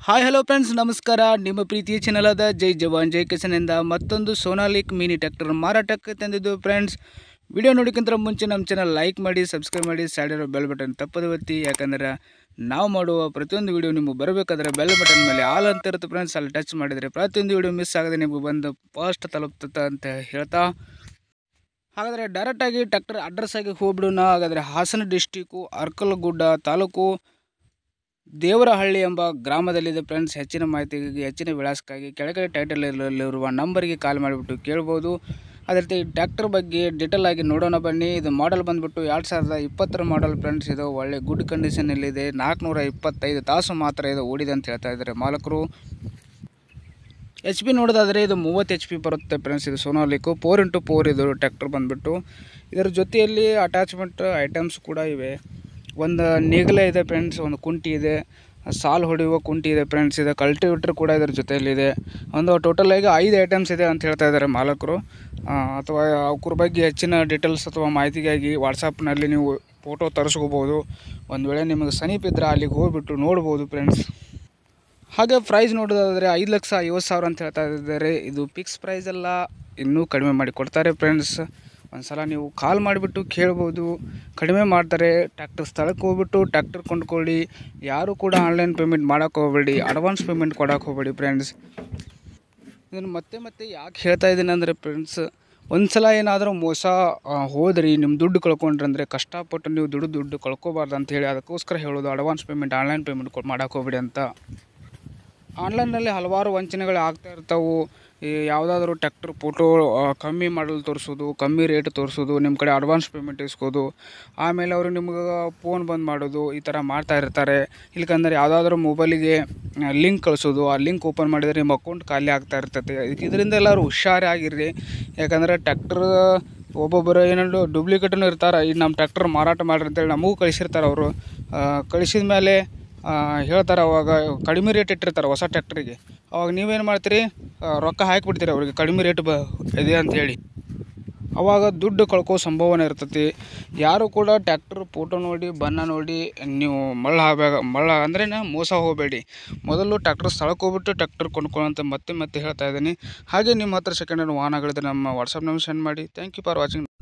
hi hello friends ನಮಸ್ಕಾರ ನಿಮ್ಮ ಪ್ರೀತಿಯ ಚಾನಲ್ ಆದ ಜೈ ಜವಾನ್ ಜೈ ಕಿಸನಿಂದ ಮತ್ತೊಂದು ಸೋನಾಲಿಕ್ ಮಿನಿ ಟ್ರ್ಯಾಕ್ಟರ್ ಮಾರಾಟಕ್ಕೆ ತಂದಿದ್ದು ಫ್ರೆಂಡ್ಸ್ ವಿಡಿಯೋ ನೋಡೋಕ್ಕಿಂತ ಮುಂಚೆ ನಮ್ಮ ಚಾನಲ್ ಲೈಕ್ ಮಾಡಿ ಸಬ್ಸ್ಕ್ರೈಬ್ ಮಾಡಿ ಸೈಡಿರೋ ಬೆಲ್ ಬಟನ್ ತಪ್ಪದ ಒತ್ತಿ ಯಾಕಂದ್ರೆ ನಾವು ಮಾಡುವ ಪ್ರತಿಯೊಂದು ವಿಡಿಯೋ ನಿಮಗೆ ಬರಬೇಕಾದ್ರೆ ಬೆಲ್ ಬಟನ್ ಮೇಲೆ ಆಲ್ ಅಂತ ಇರುತ್ತೆ ಫ್ರೆಂಡ್ಸ್ ಅಲ್ಲಿ ಟಚ್ ಮಾಡಿದರೆ ಪ್ರತಿಯೊಂದು ವಿಡಿಯೋ ಮಿಸ್ ಆಗದೆ ನಿಮಗೆ ಬಂದು ಫಸ್ಟ್ ತಲುಪ್ತದೆ ಅಂತ ಹೇಳ್ತಾ ಹಾಗಾದರೆ ಡೈರೆಕ್ಟಾಗಿ ಟ್ರ್ಯಾಕ್ಟರ್ ಅಡ್ರೆಸ್ ಆಗಿ ಹೋಗ್ಬಿಡೋಣ ಹಾಗಾದರೆ ಹಾಸನ ಡಿಸ್ಟಿಕ್ಕು ಅರ್ಕಲಗುಡ್ಡ ತಾಲೂಕು ದೇವರಹಳ್ಳಿ ಎಂಬ ಗ್ರಾಮದಲ್ಲಿದೆ ಫ್ರೆಂಡ್ಸ್ ಹೆಚ್ಚಿನ ಮಾಹಿತಿಗಾಗಿ ಹೆಚ್ಚಿನ ವಿಳಾಸಕ್ಕಾಗಿ ಕೆಳಗಡೆ ಟೈಟಲಲ್ಲಿರುವ ನಂಬರ್ಗೆ ಕಾಲ್ ಮಾಡಿಬಿಟ್ಟು ಕೇಳ್ಬೋದು ಅದೇ ರೀತಿ ಟ್ರ್ಯಾಕ್ಟರ್ ಬಗ್ಗೆ ಡೀಟೇಲ್ ಆಗಿ ನೋಡೋಣ ಬನ್ನಿ ಇದು ಮಾಡಲ್ ಬಂದುಬಿಟ್ಟು ಎರಡು ಸಾವಿರದ ಇಪ್ಪತ್ತರ ಮಾಡಲ್ ಫ್ರೆಂಡ್ಸ್ ಇದು ಒಳ್ಳೆ ಗುಡ್ ಕಂಡೀಷನಲ್ಲಿದೆ ನಾಲ್ಕುನೂರ ಇಪ್ಪತ್ತೈದು ತಾಸು ಮಾತ್ರ ಇದು ಓಡಿದೆ ಅಂತ ಹೇಳ್ತಾ ಇದ್ದಾರೆ ಮಾಲಕರು ಎಚ್ ಪಿ ನೋಡೋದಾದರೆ ಇದು ಮೂವತ್ತು ಎಚ್ ಪಿ ಬರುತ್ತೆ ಫ್ರೆಂಡ್ಸ್ ಇದು ಸೋನಾಲಿಕ್ಕು ಫೋರ್ ಇಂಟು ಫೋರ್ ಇದು ಟ್ರ್ಯಾಕ್ಟರ್ ಬಂದುಬಿಟ್ಟು ಇದರ ಜೊತೆಯಲ್ಲಿ ಅಟ್ಯಾಚ್ಮೆಂಟ್ ಐಟಮ್ಸ್ ಕೂಡ ಇವೆ ಒಂದು ನೇಗಿಲ ಇದೆ ಫ್ರೆಂಡ್ಸ್ ಒಂದು ಕುಂಟಿ ಇದೆ ಸಾಲು ಹೊಡೆಯುವ ಕುಂಟಿ ಇದೆ ಫ್ರೆಂಡ್ಸ್ ಇದೆ ಕಲ್ಟಿವೇಟ್ರ್ ಕೂಡ ಇದರ ಜೊತೆಯಲ್ಲಿದೆ ಒಂದು ಟೋಟಲ್ ಆಗಿ ಐದು ಐಟಮ್ಸ್ ಇದೆ ಅಂತ ಹೇಳ್ತಾ ಇದ್ದಾರೆ ಮಾಲಕರು ಆ, ಅಥವಾ ಅವ್ರ ಬಗ್ಗೆ ಹೆಚ್ಚಿನ ಡೀಟೇಲ್ಸ್ ಅಥವಾ ಮಾಹಿತಿಗಾಗಿ ವಾಟ್ಸಪ್ನಲ್ಲಿ ನೀವು ಫೋಟೋ ತರಿಸ್ಕೋಬೋದು ಒಂದು ವೇಳೆ ನಿಮಗೆ ಸಮೀಪ ಇದ್ದರೆ ಅಲ್ಲಿಗೆ ಹೋಗ್ಬಿಟ್ಟು ನೋಡ್ಬೋದು ಫ್ರೆಂಡ್ಸ್ ಹಾಗೆ ಪ್ರೈಸ್ ನೋಡೋದಾದರೆ ಐದು ಲಕ್ಷ ಐವತ್ತು ಸಾವಿರ ಅಂತ ಹೇಳ್ತಾ ಇದ್ದಾರೆ ಇದು ಫಿಕ್ಸ್ ಪ್ರೈಸ್ ಎಲ್ಲ ಇನ್ನೂ ಕಡಿಮೆ ಮಾಡಿ ಕೊಡ್ತಾರೆ ಫ್ರೆಂಡ್ಸ್ ಒಂದು ಸಲ ನೀವು ಕಾಲ್ ಮಾಡಿಬಿಟ್ಟು ಕೇಳ್ಬೋದು ಕಡಿಮೆ ಮಾಡ್ತಾರೆ ಟ್ಯಾಕ್ಟರ್ ಸ್ಥಳಕ್ಕೆ ಹೋಗ್ಬಿಟ್ಟು ಟ್ಯಾಕ್ಟರ್ ಕೊಂಡ್ಕೊಳ್ಳಿ ಯಾರು ಕೂಡ ಆನ್ಲೈನ್ ಪೇಮೆಂಟ್ ಮಾಡೋಕ್ಕೆ ಹೋಗಬೇಡಿ ಅಡ್ವಾನ್ಸ್ ಪೇಮೆಂಟ್ ಕೊಡೋಕೆ ಹೋಗಬೇಡಿ ಫ್ರೆಂಡ್ಸ್ ಇದನ್ನು ಮತ್ತೆ ಮತ್ತೆ ಯಾಕೆ ಹೇಳ್ತಾ ಇದ್ದೀನಿ ಅಂದರೆ ಫ್ರೆಂಡ್ಸ್ ಒಂದು ಸಲ ಏನಾದರೂ ಮೋಸ ಆ, ಹೋದ್ರಿ ನಿಮ್ಮ ದುಡ್ಡು ಕಳ್ಕೊಂಡ್ರಿ ಅಂದರೆ ಕಷ್ಟಪಟ್ಟು ನೀವು ದುಡ್ಡು ದುಡ್ಡು ಕಳ್ಕೊಬಾರ್ದು ಅಂತ ಹೇಳಿ ಅದಕ್ಕೋಸ್ಕರ ಹೇಳೋದು ಅಡ್ವಾನ್ಸ್ ಪೇಮೆಂಟ್ ಆನ್ಲೈನ್ ಪೇಮೆಂಟ್ ಕೊಟ್ಟು ಮಾಡೋಕೆ ಹೋಗ್ಬೇಡಿ ಅಂತ ಆನ್ಲೈನ್ನಲ್ಲಿ ಹಲವಾರು ವಂಚನೆಗಳು ಆಗ್ತಾ ಇರ್ತಾವೆ ಈ ಯಾವುದಾದ್ರೂ ಟ್ಯಾಕ್ಟರ್ ಫೋಟೋ ಕಮ್ಮಿ ಮಾಡಲ್ ತೋರಿಸೋದು ಕಮ್ಮಿ ರೇಟ್ ತೋರಿಸೋದು ನಿಮ್ಮ ಕಡೆ ಅಡ್ವಾನ್ಸ್ ಪೇಮೆಂಟ್ ಇಸ್ಕೋದು ಆಮೇಲೆ ಅವರು ನಿಮ್ಗೆ ಫೋನ್ ಬಂದ್ ಮಾಡೋದು ಈ ಥರ ಮಾಡ್ತಾ ಇರ್ತಾರೆ ಇಲ್ಕಂದ್ರೆ ಯಾವುದಾದ್ರೂ ಮೊಬೈಲಿಗೆ ಲಿಂಕ್ ಕಳಿಸೋದು ಆ ಲಿಂಕ್ ಓಪನ್ ಮಾಡಿದರೆ ನಿಮ್ಮ ಅಕೌಂಟ್ ಖಾಲಿ ಆಗ್ತಾ ಇರ್ತೈತೆ ಇದಕ್ಕೆ ಇದರಿಂದ ಎಲ್ಲರೂ ಹುಷಾರಾಗಿರ್ರಿ ಯಾಕಂದರೆ ಟ್ಯಾಕ್ಟರ್ ಒಬ್ಬೊಬ್ಬರು ಏನಾದ್ರು ಡೂಪ್ಲಿಕೇಟನ್ನು ಇರ್ತಾರೆ ಈ ನಮ್ಮ ಟ್ಯಾಕ್ಟರ್ ಮಾರಾಟ ಮಾಡ್ರಿ ಅಂತೇಳಿ ನಮಗೂ ಕಳಿಸಿರ್ತಾರೆ ಅವರು ಕಳಿಸಿದ ಮೇಲೆ ಹೇಳ್ತಾರೆ ಅವಾಗ ಕಡಿಮೆ ರೇಟ್ ಇಟ್ಟಿರ್ತಾರೆ ಹೊಸ ಟ್ಯಾಕ್ಟ್ರಿಗೆ ಅವಾಗ ನೀವೇನು ಮಾಡ್ತೀರಿ ಆ, ರೊಕ್ಕ ಹಾಕಿಬಿಡ್ತೀರಿ ಅವ್ರಿಗೆ ಕಡಿಮೆ ರೇಟ್ ಬ ಇದೆ ಅಂತ ಹೇಳಿ ಅವಾಗ ದುಡ್ಡು ಕಳ್ಕೋ ಸಂಭಾವನೆ ಇರ್ತೈತಿ ಯಾರು ಕೂಡ ಟ್ಯಾಕ್ಟರ್ ಫೋಟೋ ನೋಡಿ ಬಣ್ಣ ನೋಡಿ ನೀವು ಮಳ್ಳ ಆಗಬೇಕ ಮಳ್ಳ ಅಂದ್ರೆ ಮೋಸ ಹೋಗಬೇಡಿ ಮೊದಲು ಟ್ಯಾಕ್ಟರ್ ಸ್ಥಳಕ್ಕೆ ಹೋಗ್ಬಿಟ್ಟು ಟ್ಯಾಕ್ಟರ್ ಕೊಂಡ್ಕೊಳ್ಳೋಂತ ಮತ್ತೆ ಮತ್ತೆ ಹೇಳ್ತಾ ಇದ್ದೀನಿ ಹಾಗೆ ನಿಮ್ಮ ಹತ್ರ ಸೆಕೆಂಡ್ ಹ್ಯಾಂಡ್ ವಾಹನಗಳಿದ್ರೆ ನಮ್ಮ ವಾಟ್ಸಪ್ ನಂಬರ್ ಸೆಂಡ್ ಮಾಡಿ ಥ್ಯಾಂಕ್ ಯು ಫಾರ್ ವಾಚಿಂಗ್